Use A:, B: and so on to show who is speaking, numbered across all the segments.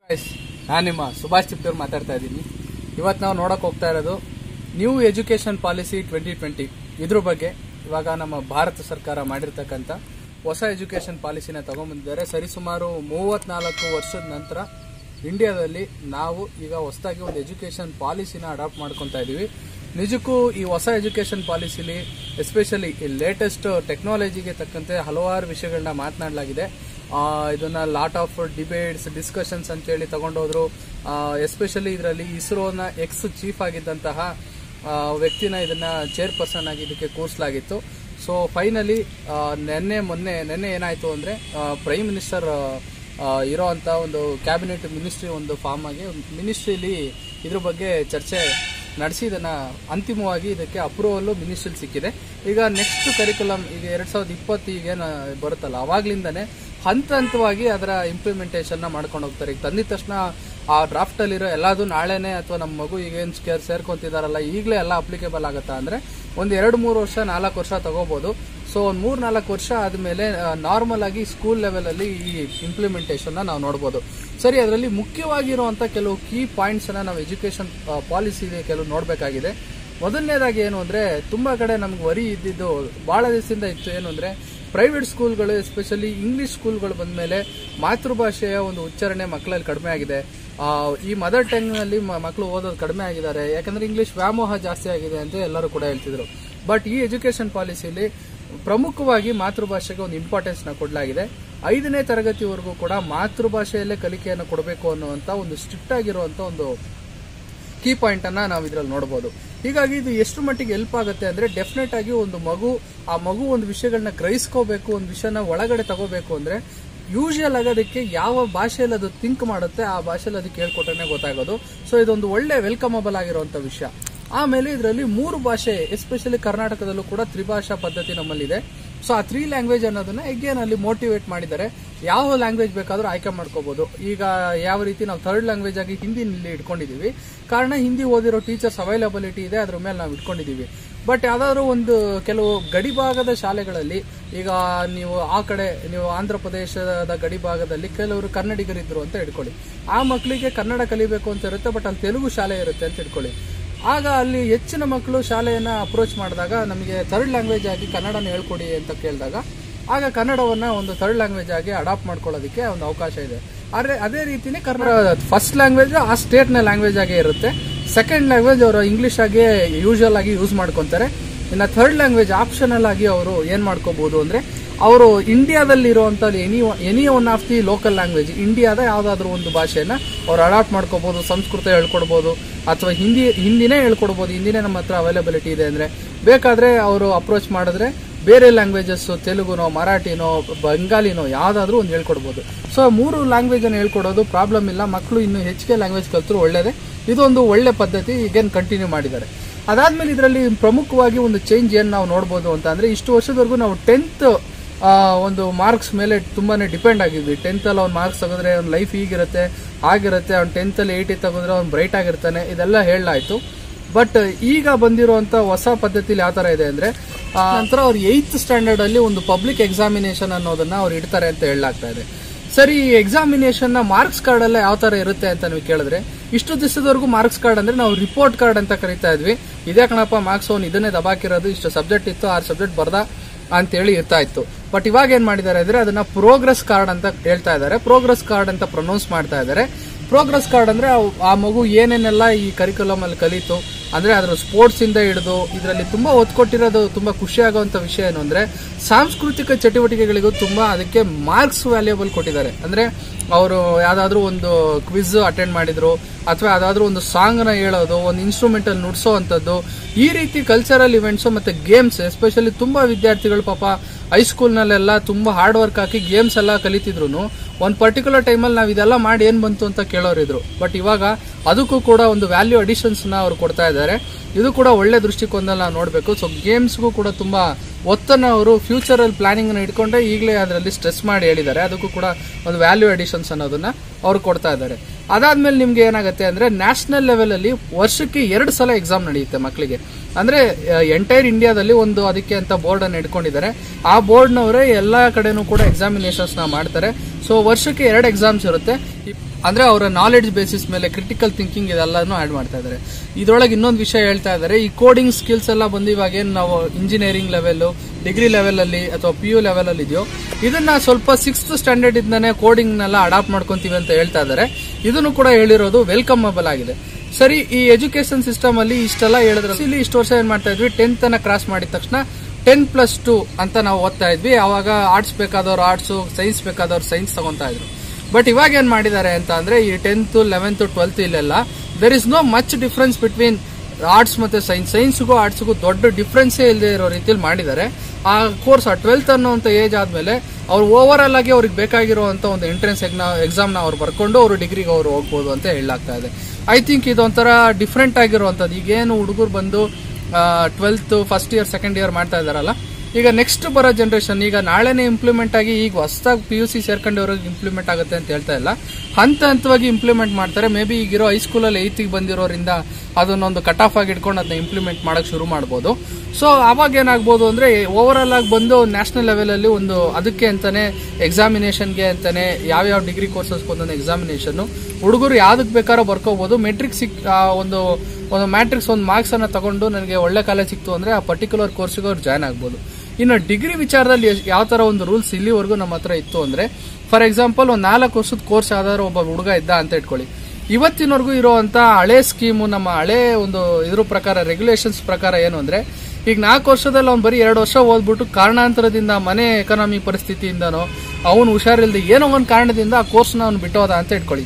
A: guys ನಾನು ನಿಮ್ಮ ಸುಭಾಷ್ ಚಿಪ್ಟೂರ್ ಮಾತಾಡ್ತಾ ಇದ್ದೀನಿ ಇವತ್ತು ನಾವು ನೋಡಕ್ ಹೋಗ್ತಾ ಇರೋದು new education policy twenty twenty ಇದ್ರ ಬಗ್ಗೆ ಇವಾಗ ನಮ್ಮ ಭಾರತ ಸರ್ಕಾರ ಮಾಡಿರ್ತಕ್ಕಂಥ ಹೊಸ ಎಜುಕೇಶನ್ ಪಾಲಿಸಿನ ತಗೊಂಡ್ಬಂದಿದ್ದಾರೆ ಸರಿಸುಮಾರು ಮೂವತ್ನಾಲ್ಕು ವರ್ಷದ ನಂತರ ಇಂಡಿಯಾದಲ್ಲಿ ನಾವು ಈಗ ಹೊಸದಾಗಿ ಒಂದು ಎಜುಕೇಶನ್ ಪಾಲಿಸಿನ ಅಡಾಪ್ಟ್ ಮಾಡ್ಕೊತಾ ಇದೀವಿ ನಿಜಕ್ಕೂ ಈ ಹೊಸ ಎಜುಕೇಶನ್ ಪಾಲಿಸಿಲಿ ಎಸ್ಪೆಷಲಿ ಈ ಲೇಟೆಸ್ಟ್ ಟೆಕ್ನಾಲಜಿಗೆ ತಕ್ಕಂತೆ ಹಲವಾರು ವಿಷಯಗಳನ್ನ ಮಾತನಾಡಲಾಗಿದೆ ಆ, ಇದನ್ನ ಲಾಟ್ ಆಫ್ ಡಿಬೇಟ್ಸ್ ಡಿಸ್ಕಷನ್ಸ್ ಅಂತೇಳಿ ತಗೊಂಡೋದ್ರು ಎಸ್ಪೆಷಲಿ ಇದರಲ್ಲಿ ಇಸ್ರೋನ ಎಕ್ಸ್ ಚೀಫ್ ಆಗಿದ್ದಂತಹ ಆ, ವ್ಯಕ್ತಿನ ಇದನ್ನ ಚೇರ್ಪರ್ಸನ್ ಆಗಿ ಇದಕ್ಕೆ ಕೂರಿಸಲಾಗಿತ್ತು ಸೊ ಫೈನಲಿ ನಿನ್ನೆ ಮೊನ್ನೆ ನಿನ್ನೆ ಏನಾಯ್ತು ಅಂದ್ರೆ ಪ್ರೈಮ್ ಮಿನಿಸ್ಟರ್ ಇರೋ ಅಂತ ಒಂದು ಕ್ಯಾಬಿನೆಟ್ ಮಿನಿಸ್ಟ್ರಿ ಒಂದು ಫಾರ್ಮ್ ಆಗಿ ಮಿನಿಸ್ಟ್ರಿಲಿ ಇದ್ರ ಬಗ್ಗೆ ಚರ್ಚೆ ನಡೆಸಿ ಇದನ್ನ ಅಂತಿಮವಾಗಿ ಇದಕ್ಕೆ ಅಪ್ರೂವಲ್ ಮಿನಿಸ್ಟ್ರಿ ಸಿಕ್ಕಿದೆ ಈಗ ನೆಕ್ಸ್ಟ್ ಕರಿಕ್ಯುಲಮ್ ಈಗ ಎರಡ್ ಸಾವಿರದ ಇಪ್ಪತ್ತು ಈಗೇನು ಬರುತ್ತಲ್ಲ ಅವಾಗ್ಲಿಂದಾನೆ ಹಂತ ಹಂತವಾಗಿ ಅದರ ಇಂಪ್ಲಿಮೆಂಟೇಷನ್ ಮಾಡ್ಕೊಂಡು ಹೋಗ್ತಾರೆ ಈಗ ತಂದಿದ ತಕ್ಷಣ ಆ ಡ್ರಾಫ್ಟ್ ಅಲ್ಲಿರೋ ಎಲ್ಲಾದು ನಾಳೆನೆ ಅಥವಾ ನಮ್ಮ ಮಗು ಈಗ ಏನ್ ಸೇರ್ಕೊಂತಿದಾರಲ್ಲ ಈಗಲೇ ಎಲ್ಲ ಅಪ್ಲಿಕೇಬಲ್ ಆಗುತ್ತಾ ಅಂದ್ರೆ ಒಂದ್ ಎರಡು ಮೂರು ವರ್ಷ ನಾಲ್ಕು ವರ್ಷ ತಗೋಬಹುದು ಸೊ ಒಂದ್ ಮೂರ್ ನಾಲ್ಕು ವರ್ಷ ಆದ್ಮೇಲೆ ನಾರ್ಮಲ್ ಆಗಿ ಸ್ಕೂಲ್ ಲೆವೆಲ್ ಅಲ್ಲಿ ಈ ಇಂಪ್ಲಿಮೆಂಟೇಷನ್ ನಾವು ನೋಡಬಹುದು ಸರಿ ಅದರಲ್ಲಿ ಮುಖ್ಯವಾಗಿರುವಂತ ಕೆಲವು ಕೀ ಪಾಯಿಂಟ್ಸ್ ಅನ್ನ ನಾವು ಎಜುಕೇಶನ್ ಪಾಲಿಸಿಗೆ ಕೆಲವು ನೋಡಬೇಕಾಗಿದೆ ಮೊದಲನೇದಾಗಿ ಏನು ಅಂದ್ರೆ ತುಂಬಾ ಕಡೆ ನಮ್ಗೆ ವರಿ ಇದ್ದಿದ್ದು ಬಹಳ ದಿವಸದಿಂದ ಇತ್ತು ಏನು ಅಂದ್ರೆ ಪ್ರೈವೇಟ್ ಸ್ಕೂಲ್ಗಳು ಎಸ್ಪೆಷಲಿ ಇಂಗ್ಲಿಷ್ ಸ್ಕೂಲ್ಗಳು ಬಂದ್ಮೇಲೆ ಮಾತೃಭಾಷೆಯ ಒಂದು ಉಚ್ಚಾರಣೆ ಮಕ್ಕಳಲ್ಲಿ ಕಡಿಮೆ ಆಗಿದೆ ಆ, ಈ ಮದರ್ ಟಂಗ್ ನಲ್ಲಿ ಮ- ಮಕ್ಕಳು ಓದೋದು ಕಡಿಮೆ ಆಗಿದ್ದಾರೆ ಯಾಕಂದ್ರೆ ಇಂಗ್ಲಿಷ್ ವ್ಯಾಮೋಹ ಜಾಸ್ತಿ ಆಗಿದೆ ಅಂತ ಎಲ್ಲರೂ ಕೂಡ ಹೇಳ್ತಿದ್ರು ಬಟ್ ಈ ಎಜುಕೇಶನ್ ಪಾಲಿಸಿಲಿ ಪ್ರಮುಖವಾಗಿ ಮಾತೃಭಾಷೆಗೆ ಒಂದು ಇಂಪಾರ್ಟೆನ್ಸ್ ನ ಕೊಡಲಾಗಿದೆ ಐದನೇ ತರಗತಿವರೆಗೂ ಕೂಡ ಮಾತೃಭಾಷೆಯಲ್ಲೇ ಕಲಿಕೆಯನ್ನು ಕೊಡಬೇಕು ಅನ್ನುವಂತ ಒಂದು ಸ್ಟ್ರಿಕ್ಟ್ ಆಗಿರುವಂತ ಒಂದು ಕೀ ಪಾಯಿಂಟ್ ಅನ್ನ ನಾವು ಇದ್ರಲ್ಲಿ ನೋಡಬಹುದು ಹೀಗಾಗಿ ಇದು ಎಷ್ಟು ಮಟ್ಟಿಗೆ ಹೆಲ್ಪ್ ಆಗುತ್ತೆ ಅಂದ್ರೆ ಡೆಫಿನೆಟ್ ಆಗಿ ಒಂದು ಮಗು ಆ ಮಗು ಒಂದು ವಿಷಯಗಳನ್ನ ಗ್ರಹಿಸ್ಕೋಬೇಕು ಒಂದು ವಿಷಯನ ಒಳಗಡೆ ತಗೋಬೇಕು ಅಂದ್ರೆ ಯೂಶುವಲ್ ಆಗಿ ಅದಕ್ಕೆ ಯಾವ ಭಾಷೆಯಲ್ಲಿ ಅದು ಥಿಂಕ್ ಮಾಡುತ್ತೆ ಆ ಭಾಷೆಯಲ್ಲಿ ಅದಕ್ಕೆ ಹೇಳ್ಕೊಟ್ರೆ ಗೊತ್ತಾಗೋದು ಸೊ ಇದೊಂದು ಒಳ್ಳೆ ವೆಲ್ಕಮಬಲ್ ಆಗಿರುವಂತ ವಿಷಯ ಆಮೇಲೆ ಇದರಲ್ಲಿ ಮೂರು ಭಾಷೆ ಎಸ್ಪೆಷಲಿ ಕರ್ನಾಟಕದಲ್ಲೂ ಕೂಡ ತ್ರಿಭಾಷಾ ಪದ್ಧತಿ ನಮ್ಮಲ್ಲಿದೆ ಸೊ ಆ ತ್ರೀ ಲ್ಯಾಂಗ್ವೇಜ್ ಅನ್ನೋದನ್ನ ಎಗೇನ್ ಅಲ್ಲಿ ಮೋಟಿವೇಟ್ ಮಾಡಿದ್ದಾರೆ ಯಾವ ಲ್ಯಾಂಗ್ವೇಜ್ ಬೇಕಾದ್ರೂ ಆಯ್ಕೆ ಮಾಡ್ಕೋಬಹುದು ಈಗ ಯಾವ ರೀತಿ ನಾವು ಥರ್ಡ್ ಲ್ಯಾಂಗ್ವೇಜ್ ಆಗಿ ಹಿಂದಿನಲ್ಲಿ ಇಟ್ಕೊಂಡಿದೀವಿ ಕಾರಣ ಹಿಂದಿ ಓದಿರೋ ಟೀಚರ್ಸ್ ಅವೈಲಬಿಲಿಟಿ ಇದೆ ಅದ್ರ ಮೇಲೆ ನಾವು ಇಟ್ಕೊಂಡಿದೀವಿ ಬಟ್ ಯಾವ್ದಾದ್ರು ಒಂದು ಕೆಲವು ಗಡಿಭಾಗದ ಶಾಲೆಗಳಲ್ಲಿ ಈಗ ನೀವು ಆ ಕಡೆ ನೀವು ಆಂಧ್ರ ಪ್ರದೇಶದ ಗಡಿಭಾಗದಲ್ಲಿ ಕೆಲವರು ಕನ್ನಡಿಗರಿದ್ರು ಅಂತ ಇಟ್ಕೊಳ್ಳಿ ಆ ಮಕ್ಕಳಿಗೆ ಕನ್ನಡ ಕಲಿಬೇಕು ಅಂತ ಇರುತ್ತೆ ಬಟ್ ಅಲ್ಲಿ ತೆಲುಗು ಶಾಲೆ ಇರುತ್ತೆ ಅಂತ ಇಟ್ಕೊಳ್ಳಿ ಆಗ ಅಲ್ಲಿ ಹೆಚ್ಚಿನ ಮಕ್ಕಳು ಶಾಲೆಯನ್ನ ಅಪ್ರೋಚ್ ಮಾಡಿದಾಗ ನಮಗೆ ಥರ್ಡ್ ಲ್ಯಾಂಗ್ವೇಜ್ ಆಗಿ ಕನ್ನಡನ ಹೇಳ್ಕೊಡಿ ಅಂತ ಕೇಳಿದಾಗ ಆಗ ಕನ್ನಡವನ್ನ ಒಂದು ಥರ್ಡ್ ಲ್ಯಾಂಗ್ವೇಜ್ ಆಗಿ ಅಡಾಪ್ಟ್ ಮಾಡ್ಕೊಳ್ಳೋದಕ್ಕೆ ಒಂದು ಅವಕಾಶ ಇದೆ ಆದ್ರೆ ಅದೇ ರೀತಿನೇ ಕನ್ನಡ ಫಸ್ಟ್ ಲ್ಯಾಂಗ್ವೇಜ್ ಆ ಸ್ಟೇಟ್ ನ ಲ್ಯಾಂಗ್ವೇಜ್ ಆಗೇ ಇರುತ್ತೆ ಸೆಕೆಂಡ್ ಲ್ಯಾಂಗ್ವೇಜ್ ಅವರು ಇಂಗ್ಲಿಷ್ ಆಗಿ ಯೂಶುವಲ್ ಆಗಿ ಯೂಸ್ ಮಾಡ್ಕೊಂತಾರೆ ಇನ್ನು ಥರ್ಡ್ ಲ್ಯಾಂಗ್ವೇಜ್ ಆಪ್ಷನಲ್ ಆಗಿ ಅವರು ಏನ್ ಮಾಡ್ಕೋಬಹುದು ಅಂದ್ರೆ ಅವರು ಇಂಡಿಯಾದಲ್ಲಿ ಇರುವಂತ any any one of the local language ಇಂಡಿಯಾದ ಯಾವ್ದಾದ್ರು ಒಂದು ಭಾಷೆನ ಅವ್ರು ಅಡಾಪ್ಟ್ ಮಾಡ್ಕೋಬಹುದು ಸಂಸ್ಕೃತ ಹೇಳ್ಕೊಡ್ಬೋದು ಅಥವಾ ಹಿಂದಿ ಹಿಂದಿನೇ ಹೇಳ್ಕೊಡ್ಬೋದು ಹಿಂದಿನೇ ನಮ್ಮ ಹತ್ರ ಅವೈಲಬಿಲಿಟಿ ಇದೆ ಅಂದ್ರೆ ಬೇಕಾದ್ರೆ ಅವರು ಅಪ್ರೋಚ್ ಮಾಡಿದ್ರೆ ಬೇರೆ ಲ್ಯಾಂಗ್ವೇಜಸ್ ತೆಲುಗುನೋ ಮರಾಠಿನೋ ಬಂಗಾಲಿನೋ ಯಾವ್ದಾದ್ರು ಒಂದು ಹೇಳ್ಕೊಡ್ಬೋದು ಸೊ ಮೂರು ಲ್ಯಾಂಗ್ವೇಜ್ ಅನ್ನು ಹೇಳ್ಕೊಡೋದು ಪ್ರಾಬ್ಲಮ್ ಇಲ್ಲ ಮಕ್ಕಳು ಇನ್ನು ಹೆಚ್ಚಿಗೆ ಲ್ಯಾಂಗ್ವೇಜ್ ಕಲ್ತರು ಒಳ್ಳೇದೇ ಇದೊಂದು ಒಳ್ಳೆ ಪದ್ಧತಿ ಈಗೇನು ಕಂಟಿನ್ಯೂ ಮಾಡಿದ್ದಾರೆ ಅದಾದ್ಮೇಲೆ ಇದರಲ್ಲಿ ಪ್ರಮುಖವಾಗಿ ಒಂದು ಚೇಂಜ್ ಏನ್ ನಾವು ನೋಡಬಹುದು ಅಂತ ಅಂದ್ರೆ ಇಷ್ಟು ವರ್ಷದವರೆಗೂ ನಾವು ಟೆಂತ್ ಒಂದು ಮಾರ್ಕ್ಸ್ ಮೇಲೆ ತುಂಬಾನೇ ಡಿಪೆಂಡ್ ಆಗಿದ್ವಿ ಟೆಂತ್ ಅಲ್ಲಿ ಅವ್ನು ಮಾರ್ಕ್ಸ್ ತೆಗೆದ್ರೆ ಅವ್ನ ಲೈಫ್ ಹೀಗಿರುತ್ತೆ ಆಗಿರುತ್ತೆ ಅವ್ನು ಟೆಂತ್ ಅಲ್ಲಿ ಏಯ್ಟಿ ತೆಗೆದ್ರೆ ಅವ್ನು ಬ್ರೈಟ್ ಆಗಿರ್ತಾನೆ ಇದೆಲ್ಲ ಹೇಳಲಾಯ್ತು ಬಟ್ ಈಗ ಬಂದಿರುವಂತ ಹೊಸ ಪದ್ಧತಿಲಿ ಯಾವ ತರ ಇದೆ ಅಂದ್ರೆ ಆ, ನಂತರ ಅವ್ರು ಏಯ್ತ್ ಸ್ಟ್ಯಾಂಡರ್ಡ್ ಅಲ್ಲಿ ಒಂದು ಪಬ್ಲಿಕ್ ಎಕ್ಸಾಮಿನೇಷನ್ ಅನ್ನೋದನ್ನ ಅವ್ರು ಇಡ್ತಾರೆ ಅಂತ ಹೇಳಲಾಗ್ತಾ ಇದೆ ಸರಿ ಈ ಎಕ್ಸಾಮಿನೇಷನ್ ನ ಮಾರ್ಕ್ಸ್ ಕಾರ್ಡ್ ಎಲ್ಲ ಯಾವ ತರ ಇರುತ್ತೆ ಅಂತ ನೀವು ಕೇಳಿದ್ರೆ ಇಷ್ಟು ದಿವಸದವರೆಗೂ ಮಾರ್ಕ್ಸ್ ಕಾರ್ಡ್ ಅಂದ್ರೆ ನಾವು ರಿಪೋರ್ಟ್ ಕಾರ್ಡ್ ಅಂತ ಕರಿತಾ ಇದ್ವಿ ಇದೇ ಕಣಪ್ಪ ಮಾರ್ಕ್ಸ್ ಅವ್ನು ಇದನ್ನೇ ದಬಾಕಿರೋದು ಇಷ್ಟು ಸಬ್ಜೆಕ್ಟ್ ಇತ್ತು ಆರು ಸಬ್ಜೆಕ್ಟ್ ಬರ್ದ ಅಂತೇಳಿ ಇರ್ತಾ ಇತ್ತು ಬಟ್ ಇವಾಗ ಏನ್ ಮಾಡಿದ್ದಾರೆ ಅಂದ್ರೆ ಅದನ್ನ ಪ್ರೋಗ್ರೆಸ್ ಕಾರ್ಡ್ ಅಂತ ಹೇಳ್ತಾ ಇದ್ದಾರೆ ಪ್ರೋಗ್ರೆಸ್ ಕಾರ್ಡ್ ಅಂತ ಪ್ರೊನೌನ್ಸ್ ಮಾಡ್ತಾ ಇದ್ದಾರೆ ಪ್ರೋಗ್ರೆಸ್ ಕಾರ್ಡ್ ಅಂದ್ರೆ ಅವ್- ಆ ಮಗು ಏನೇನೆಲ್ಲ ಈ ಕರಿಕ್ಯುಲಮ್ ಅಲ್ಲಿ ಕಲಿತು ಅಂದ್ರೆ ಅದ್ರ ಸ್ಪೋರ್ಟ್ಸ್ ಇಂದ ಹಿಡಿದು ಇದರಲ್ಲಿ ತುಂಬಾ ಒತ್ತು ಕೊಟ್ಟಿರೋದು ತುಂಬಾ ಖುಷಿ ಆಗುವಂತ ವಿಷಯ ಏನು ಅಂದ್ರೆ ಸಾಂಸ್ಕೃತಿಕ ಚಟುವಟಿಕೆಗಳಿಗೂ ತುಂಬಾ ಅದಕ್ಕೆ ಮಾರ್ಕ್ಸ್ ವ್ಯಾಲ್ಯೂಬಲ್ ಕೊಟ್ಟಿದ್ದಾರೆ ಅಂದ್ರೆ ಅವರು ಯಾವ್ದಾದ್ರು ಒಂದು ಕ್ವಿಜ್ ಅಟೆಂಡ್ ಮಾಡಿದ್ರು ಅಥವಾ ಯಾವ್ದಾದ್ರು ಒಂದು ಸಾಂಗ್ ನ ಹೇಳೋದು ಒಂದು ಇನ್ಸ್ಟ್ರೂಮೆಂಟ್ ಅಲ್ಲಿ ನುಡ್ಸೋ ಅಂತದ್ದು ಈ ರೀತಿ ಕಲ್ಚರಲ್ ಇವೆಂಟ್ಸ್ ಮತ್ತೆ ಗೇಮ್ಸ್ ಎಸ್ಪೆಷಲಿ ತುಂಬಾ ವಿದ್ಯಾರ್ಥಿಗಳು ಪಾಪ ಹೈಸ್ಕೂಲ್ ನಲ್ಲೆಲ್ಲ ತುಂಬಾ ಹಾರ್ಡ್ ವರ್ಕ್ ಹಾಕಿ ಗೇಮ್ಸ್ ಎಲ್ಲ ಕಲಿತಿದ್ರು ಒಂದ್ ಪರ್ಟಿಕ್ಯುಲರ್ ಟೈಮಲ್ಲಿ ನಾವು ಇದೆಲ್ಲ ಮಾಡಿ ಏನ್ ಬಂತು ಅಂತ ಕೇಳೋರಿದ್ರು ಬಟ್ ಇವಾಗ ಅದಕ್ಕೂ ಕೂಡ ಒಂದು ವ್ಯಾಲ್ಯೂ ಅಡಿಷನ್ಸ್ ನ ಅವ್ರು ಕೊಡ್ತಾ ಇದ್ದಾರೆ ಇದು ಕೂಡ ಒಳ್ಳೆ ದೃಷ್ಟಿಕೋನದಲ್ಲಿ ನಾವು ನೋಡಬೇಕು ಸೊ ಗೇಮ್ಸ್ಗೂ ಕೂಡ ತುಂಬಾ ಒತ್ತನ್ನ ಅವರು ಫ್ಯೂಚರ್ ಅಲ್ಲಿ ಪ್ಲಾನಿಂಗ್ ನ ಇಟ್ಕೊಂಡೆ ಈಗಲೇ ಅದರಲ್ಲಿ ಸ್ಟ್ರೆಸ್ ಮಾಡಿ ಹೇಳಿದ್ದಾರೆ ಅದಕ್ಕೂ ಕೂಡ ಒಂದು ವ್ಯಾಲ್ಯೂ ಅಡಿಷನ್ಸ್ ಅನ್ನೋದನ್ನ ಅವ್ರು ಕೊಡ್ತಾ ಇದ್ದಾರೆ ಅದಾದ್ಮೇಲೆ ನಿಮ್ಗೆ ಏನಾಗುತ್ತೆ ಅಂದ್ರೆ ನ್ಯಾಷನಲ್ ಲೆವೆಲ್ ಅಲ್ಲಿ ವರ್ಷಕ್ಕೆ ಎರಡು ಸಲ ಎಕ್ಸಾಮ್ ನಡೆಯುತ್ತೆ ಮಕ್ಕಳಿಗೆ ಅಂದ್ರೆ ಎಂಟೈರ್ ಇಂಡಿಯಾದಲ್ಲಿ ಒಂದು ಅದಕ್ಕೆ ಅಂತ ಬೋರ್ಡ್ ಅನ್ನು ಇಟ್ಕೊಂಡಿದ್ದಾರೆ ಆ ಬೋರ್ಡ್ ನವರೇ ಎಲ್ಲಾ ಕಡೆನೂ ಕೂಡ ಎಕ್ಸಾಮಿನೇಷನ್ಸ್ ನ ಮಾಡ್ತಾರೆ ಸೊ ವರ್ಷಕ್ಕೆ ಎರಡು ಎಕ್ಸಾಮ್ಸ್ ಇರುತ್ತೆ ಅಂದ್ರೆ ಅವರ ನಾಲೆಡ್ಜ್ ಬೇಸಿಸ್ ಮೇಲೆ ಕ್ರಿಟಿಕಲ್ ಥಿಂಕಿಂಗ್ ಇದೆಲ್ಲಾನು ಆಡ್ ಮಾಡ್ತಾ ಇದ್ದಾರೆ ಇದ್ರೊಳಗೆ ಇನ್ನೊಂದು ವಿಷಯ ಹೇಳ್ತಾ ಇದ್ದಾರೆ ಈ ಕೋಡಿಂಗ್ ಸ್ಕಿಲ್ಸ್ ಎಲ್ಲ ಬಂದು ಇವಾಗ ಏನು ನಾವು ಇಂಜಿನಿಯರಿಂಗ್ ಲೆವೆಲ್ ಡಿಗ್ರಿ ಲೆವೆಲ್ ಅಲ್ಲಿ ಅಥವಾ ಪಿ ಯು ಲೆವೆಲ್ ಅಲ್ಲಿ ಇದೆಯೋ ಇದನ್ನ ಸ್ವಲ್ಪ ಸಿಕ್ಸ್ತ್ ಸ್ಟ್ಯಾಂಡರ್ಡ್ ಇಂದಾನೆ ಕೋಡಿಂಗ್ ನೆಲ್ಲ ಅಡಾಪ್ಟ್ ಮಾಡ್ಕೊಂತೀವಿ ಅಂತ ಹೇಳ್ತಾ ಇದ್ದಾರೆ ಇದನ್ನು ಕೂಡ ಹೇಳಿರೋದು ವೆಲ್ಕಮಬಲ್ ಆಗಿದೆ ಸರಿ ಈ ಎಜುಕೇಶನ್ ಸಿಸ್ಟಮ್ ಅಲ್ಲಿ ಇಷ್ಟೆಲ್ಲ ಹೇಳಿದ್ರೆ ಇಲ್ಲಿ ಇಷ್ಟು ವರ್ಷ ಏನ್ ಮಾಡ್ತಾ ಇದ್ವಿ ಟೆಂತ್ ಅನ್ನ ಕ್ರಾಸ್ ಮಾಡಿದ ತಕ್ಷಣ ಟೆನ್ ಪ್ಲಸ್ ಟು ಅಂತ ನಾವು ಓದ್ತಾ ಇದ್ವಿ ಅವಾಗ ಆರ್ಟ್ಸ್ ಬೇಕಾದವ್ರು ಆರ್ಟ್ಸ್ ಸೈನ್ಸ್ ಬೇಕಾದವ್ರು ಸೈನ್ಸ್ ತಗೊಂತಾ ಇದ್ರು ಬಟ್ ಇವಾಗ ಏನ್ ಮಾಡಿದ್ದಾರೆ ಅಂತ ಅಂದ್ರೆ ಈ ಟೆಂತ್ ಲೆವೆಂತ್ ಟ್ವೆಲ್ತ್ ಇಲ್ಲೆಲ್ಲ there is no much difference between arts ಮತ್ತೆ ಸೈನ್ಸ್ ಸೈನ್ಸ್ಗೂ ಆರ್ಟ್ಸ್ಗೂ ದೊಡ್ಡ ಡಿಫ್ರೆನ್ಸೇ ಇಲ್ಲದೆ ಇರೋ ರೀತಿಯಲ್ಲಿ ಮಾಡಿದ್ದಾರೆ ಆ ಕೋರ್ಸ್ ಆ ಟ್ವೆಲ್ತ್ ಅನ್ನೋಂಥ ಏಜ್ ಆದ್ಮೇಲೆ ಅವ್ರು ಓವರ್ ಆಲ್ ಆಗಿ ಅವ್ರಿಗೆ ಬೇಕಾಗಿರುವಂತ ಒಂದು ಎಂಟ್ರೆನ್ಸ್ ಎಕ್ಸಾಮ್ ನ ಅವ್ರು ಬರ್ಕೊಂಡು ಅವರು ಡಿಗ್ರಿಗೆ ಅವ್ರು ಹೋಗ್ಬೋದು ಅಂತ ಹೇಳಲಾಗ್ತಾ ಇದೆ ಐ ಥಿಂಕ್ ಇದೊಂಥರ ಡಿಫ್ರೆಂಟ್ ಆಗಿರುವಂತದ್ದು ಈಗೇನು ಹುಡುಗರು ಬಂದು twelfth first year second year ಮಾಡ್ತಾ ಇದಾರಲ್ಲ ಈಗ ನೆಕ್ಸ್ಟ್ ಬರೋ ಜನರೇಷನ್ ಈಗ ನಾಳೆನೇ ಇಂಪ್ಲಿಮೆಂಟ್ ಆಗಿ ಈಗ ಹೊಸದಾಗಿ ಪಿ ಯು ಸಿ ಸೇರ್ಕೊಂಡಿರೋರಿಗೆ ಇಂಪ್ಲಿಮೆಂಟ್ ಆಗುತ್ತೆ ಅಂತ ಹೇಳ್ತಾ ಇಲ್ಲ ಹಂತ ಹಂತವಾಗಿ ಇಂಪ್ಲಿಮೆಂಟ್ ಮಾಡ್ತಾರೆ ಮೇ ಬಿ ಈಗಿರೋ ಹೈಸ್ಕೂಲಲ್ಲಿ ಏಯ್ತಿಗೆ ಬಂದಿರೋರಿಂದ ಅದನ್ನೊಂದು ಕಟ್ ಆಫ್ ಆಗಿ ಇಟ್ಕೊಂಡು ಅದನ್ನ ಇಂಪ್ಲಿಮೆಂಟ್ ಮಾಡಕ್ ಶುರು ಮಾಡ್ಬೋದು ಸೊ ಅವಾಗ ಏನಾಗ್ಬೋದು ಅಂದ್ರೆ ಓವರ್ ಆಲ್ ಆಗಿ ಬಂದು ನ್ಯಾಷನಲ್ ಲೆವೆಲ್ ಅಲ್ಲಿ ಒಂದು ಅದಕ್ಕೆ ಅಂತಾನೆ ಎಕ್ಸಾಮಿನೇಷನ್ಗೆ ಅಂತಾನೆ ಯಾವ್ಯಾವ ಡಿಗ್ರಿ ಕೋರ್ಸಸ್ ಒಂದೊಂದು ಎಕ್ಸಾಮಿನೇಷನ್ ಹುಡುಗರು ಯಾವ್ದಕ್ ಬೇಕಾದ್ರೂ ಬರ್ಕೋಬಹುದು ಮೆಟ್ರಿಕ್ ಸಿಕ್ ಆ ಒಂದು ಒಂದು ಮ್ಯಾಟ್ರಿಕ್ಸ್ ಒಂದು ಮಾರ್ಕ್ಸ್ ಅನ್ನ ತಗೊಂಡು ನನಗೆ ಒಳ್ಳೆ ಕಾಲೇಜ್ ಸಿಕ್ತು ಅಂದ್ರೆ ಆ ಪರ್ಟಿಕ್ಯುಲರ್ ಕೋರ್ಸ್ಗೆ ಅವ್ರು ಜಾಯ್ನ್ ಆಗ್ಬೋದು ಇನ್ನು ಡಿಗ್ರಿ ವಿಚಾರದಲ್ಲಿ ಯಾವ ತರ ಒಂದು ರೂಲ್ಸ್ ಇಲ್ಲಿವರೆಗೂ ನಮ್ಮ ಹತ್ರ ಇತ್ತು ಅಂದ್ರೆ ಫಾರ್ ಎಕ್ಸಾಂಪಲ್ ಒಂದು ನಾಲ್ಕು ವರ್ಷದ ಕೋರ್ಸ್ ಯಾವ್ದಾದ್ರು ಒಬ್ಬ ಹುಡುಗ ಇದ್ದ ಅಂತ ಇಟ್ಕೊಳ್ಳಿ ಇವತ್ತಿನವರೆಗೂ ಇರುವಂತ ಹಳೆ ಸ್ಕೀಮು ನಮ್ಮ ಹಳೆ ಒಂದು ಇದ್ರ ಪ್ರಕಾರ ರೆಗ್ಯುಲೇಷನ್ಸ್ ಪ್ರಕಾರ ಏನು ಅಂದ್ರೆ ಈಗ ನಾಲ್ಕು ವರ್ಷದಲ್ಲಿ ಅವ್ನು ಬರೀ ಎರಡು ವರ್ಷ ಓದ್ಬಿಟ್ಟು ಕಾರಣಾಂತರದಿಂದ ಮನೆ ಎಕನಾಮಿ ಪರಿಸ್ಥಿತಿಯಿಂದನೋ ಅವನು ಹುಷಾರಿಲ್ಲದೆ ಏನೋ ಒಂದು ಕಾರಣದಿಂದ ಆ ಕೋರ್ಸ್ನ ಅವ್ನು ಬಿಟ್ಟೋದ ಅಂತ ಇಟ್ಕೊಳ್ಳಿ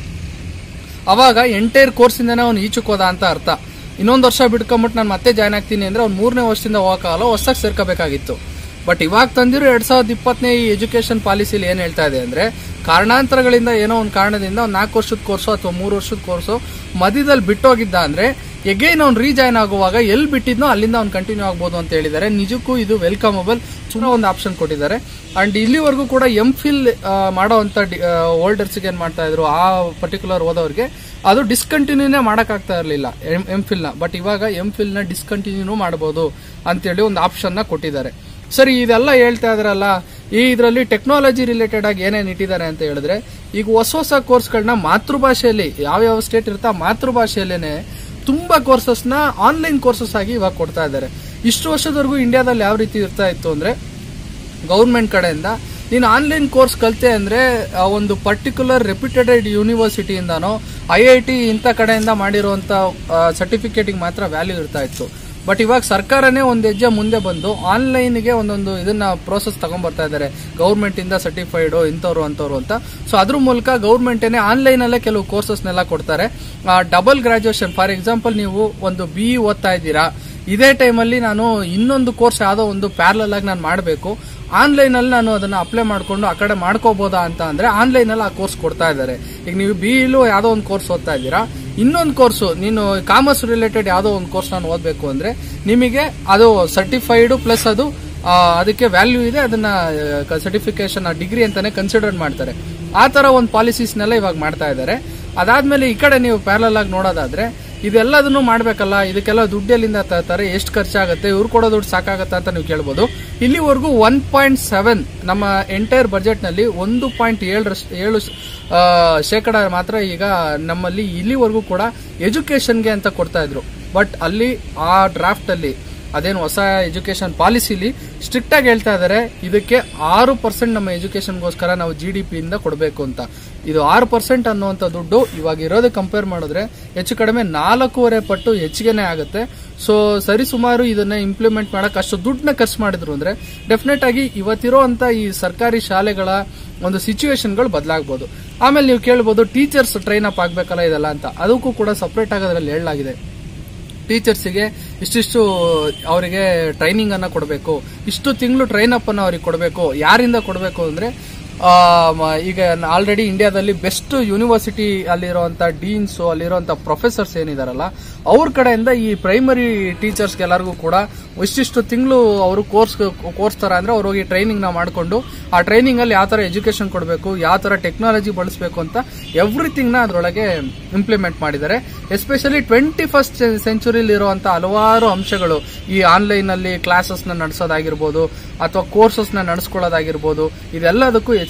A: ಅವಾಗ ಎಂಟೈರ್ ಕೋರ್ಸಿಂದನೇ ಅವ್ನು ಈಚುಕೋದ ಅಂತ ಅರ್ಥ ಇನ್ನೊಂದು ವರ್ಷ ಬಿಟ್ಕೊಂಬಿಟ್ಟು ನಾನು ಮತ್ತೆ ಜಾಯ್ನ್ ಆಗ್ತೀನಿ ಅಂದ್ರೆ ಅವ್ನು ಮೂರನೇ ವರ್ಷದಿಂದ ಹೋಗಕ್ಕಾಗಲ್ಲ ಹೊಸದಾಗಿ ಸೇರ್ಕೋಬೇಕಾಗಿತ್ತು ಬಟ್ ಇವಾಗ ತಂದಿರೋ ಎರಡ್ ಸಾವಿರದ ಇಪ್ಪತ್ತನೇ ಈ ಎಜುಕೇಶನ್ ಪಾಲಿಸಿಲಿ ಏನ್ ಹೇಳ್ತಾ ಇದೆ ಅಂದ್ರೆ ಕಾರಣಾಂತರಗಳಿಂದ ಏನೋ ಒಂದು ಕಾರಣದಿಂದ ಒಂದು ನಾಲ್ಕು ವರ್ಷದ ಕೋರ್ಸು ಅಥವಾ ಮೂರು ವರ್ಷದ ಕೋರ್ಸು ಮಧ್ಯದಲ್ಲಿ ಬಿಟ್ಟೋಗಿದ್ದ ಅಂದ್ರೆ ಎಗೈನ್ ಅವ್ನು ರೀಜಾಯ್ನ್ ಆಗುವಾಗ ಎಲ್ಲಿ ಬಿಟ್ಟಿದ್ನೋ ಅಲ್ಲಿಂದ ಅವ್ನು ಕಂಟಿನ್ಯೂ ಆಗ್ಬೋದು ಅಂತ ಹೇಳಿದ್ದಾರೆ ನಿಜಕ್ಕೂ ಇದು ವೆಲ್ಕಮಬಲ್ ಸುಮ್ಮನೆ ಒಂದು ಆಪ್ಷನ್ ಕೊಟ್ಟಿದ್ದಾರೆ ಅಂಡ್ ಇಲ್ಲಿವರೆಗೂ ಕೂಡ ಎಂ ಫಿಲ್ ಮಾಡೋವಂಥ ಹೋಲ್ಡರ್ಸ್ಗೆ ಏನ್ ಮಾಡ್ತಾ ಇದ್ರು ಆ ಪರ್ಟಿಕ್ಯುಲರ್ ಓದೋರಿಗೆ ಅದು ಡಿಸ್ಕಂಟಿನ್ಯೂನೇ ಮಾಡೋಕ್ಕಾಗ್ತಾ ಇರಲಿಲ್ಲ ಎಂ ಫಿಲ್ನ ಬಟ್ ಇವಾಗ ಎಂ ಫಿಲ್ನ ಡಿಸ್ಕಂಟಿನ್ಯೂ ಮಾಡಬಹುದು ಅಂತೇಳಿ ಒಂದು ಆಪ್ಷನ್ ನ ಕೊಟ್ಟಿದ್ದಾರೆ ಸರಿ ಇದೆಲ್ಲ ಹೇಳ್ತಾ ಇದ್ರಲ್ಲ ಈ ಇದರಲ್ಲಿ ಟೆಕ್ನಾಲಜಿ ರಿಲೇಟೆಡ್ ಆಗಿ ಏನೇನು ಇಟ್ಟಿದ್ದಾರೆ ಅಂತ ಹೇಳಿದ್ರೆ ಈಗ ಹೊಸ ಹೊಸ ಕೋರ್ಸ್ಗಳನ್ನ ಮಾತೃಭಾಷೆಯಲ್ಲಿ ಯಾವ್ಯಾವ ಸ್ಟೇಟ್ ಇರುತ್ತಾ ಮಾತೃಭಾಷೆಯಲ್ಲೇನೆ ತುಂಬಾ ಕೋರ್ಸಸ್ನ ಆನ್ಲೈನ್ ಕೋರ್ಸಸ್ ಆಗಿ ಇವಾಗ ಕೊಡ್ತಾ ಇದ್ದಾರೆ ಇಷ್ಟು ವರ್ಷದವರೆಗೂ ಇಂಡಿಯಾದಲ್ಲಿ ಯಾವ ರೀತಿ ಇರ್ತಾ ಇತ್ತು ಅಂದ್ರೆ ಗೌರ್ಮೆಂಟ್ ಕಡೆಯಿಂದ ನೀನು ಆನ್ಲೈನ್ ಕೋರ್ಸ್ ಕಲಿತೆ ಅಂದ್ರೆ ಆ ಒಂದು ಪರ್ಟಿಕ್ಯುಲರ್ ರೆಪ್ಯೂಟೆಡ್ ಯೂನಿವರ್ಸಿಟಿಯಿಂದನೋ ಐ ಐ ಟಿ ಇಂಥ ಕಡೆಯಿಂದ ಮಾಡಿರುವಂತ ಸರ್ಟಿಫಿಕೇಟಿಗೆ ಮಾತ್ರ ವ್ಯಾಲ್ಯೂ ಇರ್ತಾ ಇತ್ತು ಬಟ್ ಇವಾಗ ಸರ್ಕಾರನೇ ಒಂದು ಹೆಜ್ಜೆ ಮುಂದೆ ಬಂದು ಆನ್ಲೈನ್ಗೆ ಒಂದೊಂದು ಇದನ್ನ ಪ್ರೋಸೆಸ್ ತಗೊಂಡ್ಬರ್ತಾ ಇದ್ದಾರೆ ಗೌರ್ಮೆಂಟ್ ಇಂದ ಸರ್ಟಿಫೈಡ್ ಇಂಥವ್ರು ಅಂತವ್ರು ಅಂತ ಸೊ ಅದ್ರ ಮೂಲಕ ಗೌರ್ಮೆಂಟ್ ಆನ್ಲೈನ್ ಅಲ್ಲೇ ಕೆಲವು ಕೋರ್ಸಸ್ನೆಲ್ಲ ಕೊಡ್ತಾರೆ ಡಬಲ್ ಗ್ರಾಜುಯೇಷನ್ ಫಾರ್ ಎಕ್ಸಾಂಪಲ್ ನೀವು ಒಂದು ಬಿ ಓದ್ತಾ ಇದ್ದೀರಾ ಇದೇ ಟೈಮಲ್ಲಿ ನಾನು ಇನ್ನೊಂದು ಕೋರ್ಸ್ ಯಾವುದೋ ಒಂದು ಪ್ಯಾರಲಲ್ ಆಗಿ ನಾನು ಮಾಡಬೇಕು ಆನ್ಲೈನ್ ಅಲ್ಲಿ ನಾನು ಅದನ್ನ ಅಪ್ಲೈ ಮಾಡ್ಕೊಂಡು ಆ ಕಡೆ ಮಾಡ್ಕೋಬಹುದಾ ಅಂತ ಅಂದ್ರೆ ಆನ್ಲೈನ್ ಅಲ್ಲಿ ಆ ಕೋರ್ಸ್ ಕೊಡ್ತಾ ಇದ್ದಾರೆ ಈಗ ನೀವು ಬಿ ಇಲು ಯಾವುದೋ ಒಂದು ಕೋರ್ಸ್ ಓದ್ತಾ ಇದ್ದೀರಾ ಇನ್ನೊಂದು ಕೋರ್ಸು ನೀನು ಕಾಮರ್ಸ್ ರಿಲೇಟೆಡ್ ಯಾವುದೋ ಒಂದು ಕೋರ್ಸ್ ನಾನು ಓದಬೇಕು ಅಂದ್ರೆ ನಿಮಗೆ ಅದು ಸರ್ಟಿಫೈಡ್ ಪ್ಲಸ್ ಅದು ಆ, ಅದಕ್ಕೆ ವ್ಯಾಲ್ಯೂ ಇದೆ ಅದನ್ನ ಸರ್ಟಿಫಿಕೇಶನ್ ಡಿಗ್ರಿ ಅಂತಾನೆ ಕನ್ಸಿಡರ್ ಮಾಡ್ತಾರೆ ಆ ತರ ಒಂದು ಪಾಲಿಸೀಸ್ನೆಲ್ಲ ಇವಾಗ ಮಾಡ್ತಾ ಇದ್ದಾರೆ ಅದಾದ್ಮೇಲೆ ಈ ಕಡೆ ನೀವು ಪ್ಯಾರಲಲ್ ಆಗಿ ನೋಡೋದಾದ್ರೆ ಇದೆಲ್ಲದನ್ನು ಮಾಡ್ಬೇಕಲ್ಲ ಇದಕ್ಕೆಲ್ಲ ದುಡ್ಡು ಎಲ್ಲಿಂದ ತರ್ತಾರೆ ಎಷ್ಟು ಖರ್ಚಾಗುತ್ತೆ ಇವ್ರು ಕೊಡೋ ದುಡ್ಡು ಸಾಕಾಗತ್ತಾ ಅಂತ ನೀವು ಕೇಳ್ಬೋದು ಇಲ್ಲಿವರೆಗೂ ಒನ್ ಪಾಯಿಂಟ್ ಸೆವೆನ್ ನಮ್ಮ ಎಂಟೈರ್ ಬಜೆಟ್ ನಲ್ಲಿ ಒಂದು ಪಾಯಿಂಟ್ ಏಳರಷ್ಟು ಏಳು ಆ, ಶೇಕಡ ಮಾತ್ರ ಈಗ ನಮ್ಮಲ್ಲಿ ಇಲ್ಲಿವರೆಗೂ ಕೂಡ ಎಜುಕೇಶನ್ಗೆ ಅಂತ ಕೊಡ್ತಾ ಇದ್ರು ಬಟ್ ಅಲ್ಲಿ ಆ ಡ್ರಾಫ್ಟ್ ಅಲ್ಲಿ ಅದೇನು ಹೊಸ ಎಜುಕೇಶನ್ ಪಾಲಿಸಿಲಿ ಸ್ಟ್ರಿಕ್ಟ್ ಆಗಿ ಹೇಳ್ತಾ ಇದ್ದಾರೆ ಇದಕ್ಕೆ ಆರು ಪರ್ಸೆಂಟ್ ನಮ್ಮ ಎಜುಕೇಶನ್ಗೋಸ್ಕರ ನಾವು ಜಿ ಡಿ ಪಿ ಇಂದ ಕೊಡಬೇಕು ಅಂತ ಇದು ಆರು ಪರ್ಸೆಂಟ್ ಅನ್ನುವಂಥ ದುಡ್ಡು ಇವಾಗ ಇರೋದಕ್ಕೆ ಕಂಪೇರ್ ಮಾಡಿದ್ರೆ ಹೆಚ್ಚು ಕಡಿಮೆ ನಾಲ್ಕೂವರೆ ಪಟ್ಟು ಹೆಚ್ಚಿಗೆನೆ ಆಗುತ್ತೆ ಸೊ ಸರಿಸುಮಾರು ಇದನ್ನ ಇಂಪ್ಲಿಮೆಂಟ್ ಮಾಡಕ್ ಅಷ್ಟು ದುಡ್ಡನ್ನ ಖರ್ಚು ಮಾಡಿದ್ರು ಅಂದ್ರೆ ಡೆಫಿನೆಟ್ ಆಗಿ ಇವತ್ತಿರೋ ಅಂತ ಈ ಸರ್ಕಾರಿ ಶಾಲೆಗಳ ಒಂದು ಸಿಚುವೇಶನ್ಗಳು ಬದಲಾಗಬಹುದು ಆಮೇಲೆ ನೀವು ಕೇಳ್ಬೋದು ಟೀಚರ್ಸ್ ಟ್ರೈನ್ ಅಪ್ ಆಗ್ಬೇಕಲ್ಲ ಇದೆಲ್ಲ ಅಂತ ಅದಕ್ಕೂ ಕೂಡ ಸಪರೇಟ್ ಆಗೋದ್ರಲ್ಲಿ ಹೇಳಲಾಗಿದೆ ಟೀಚರ್ಸಿಗೆ ಇಷ್ಟಿಷ್ಟು ಅವರಿಗೆ ಟ್ರೈನಿಂಗ್ ಅನ್ನ ಕೊಡಬೇಕು ಇಷ್ಟು ತಿಂಗಳು ಟ್ರೈನ್ ಅಪ್ ಅನ್ನ ಅವ್ರಿಗೆ ಕೊಡಬೇಕು ಯಾರಿಂದ ಕೊಡಬೇಕು ಅಂದ್ರೆ ಆ, ಮ- ಈಗ ಆಲ್ರೆಡಿ ಇಂಡಿಯಾದಲ್ಲಿ ಬೆಸ್ಟ್ ಯೂನಿವರ್ಸಿಟಿ ಅಲ್ಲಿರುವಂತ ಡೀನ್ಸ್ ಅಲ್ಲಿರುವಂತ ಪ್ರೊಫೆಸರ್ಸ್ ಏನಿದಾರಲ್ಲ ಅವ್ರ ಕಡೆಯಿಂದ ಈ ಪ್ರೈಮರಿ ಟೀಚರ್ಸ್ ಎಲ್ಲರಿಗೂ ಕೂಡ ಇಷ್ಟಿಷ್ಟು ತಿಂಗಳು ಅವರು ಕೋರ್ಸ್ ಕೋರ್ಸ್ ತರ ಅಂದ್ರೆ ಅವ್ರು ಹೋಗಿ ಟ್ರೈನಿಂಗ್ ನ ಮಾಡ್ಕೊಂಡು ಆ ಟ್ರೈನಿಂಗ್ ಅಲ್ಲಿ ಯಾವ ತರ ಎಜುಕೇಶನ್ ಕೊಡಬೇಕು ಯಾವ ತರ ಟೆಕ್ನಾಲಜಿ ಬಳಸಬೇಕು ಅಂತ ಎವ್ರಿಥಿಂಗ್ ನ ಅದರೊಳಗೆ ಇಂಪ್ಲಿಮೆಂಟ್ ಮಾಡಿದ್ದಾರೆ ಎಸ್ಪೆಷಲಿ ಟ್ವೆಂಟಿ ಫಸ್ಟ್ ಸೆಂಚುರಿಲಿ ಇರುವಂತ ಹಲವಾರು ಅಂಶಗಳು ಈ ಆನ್ಲೈನ್ ಅಲ್ಲಿ ಕ್ಲಾಸಸ್ ನ ನಡೆಸೋದಾಗಿರ್ಬೋದು ಅಥವಾ ಕೋರ್ಸಸ್ ನ ನಡೆಸ್ಕೊಳ್ಳೋದಾಗಿರ್ಬೋದು ಇದೆಲ್ಲದಕ್ಕೂ ಹೆಚ್ಚಿಗೆ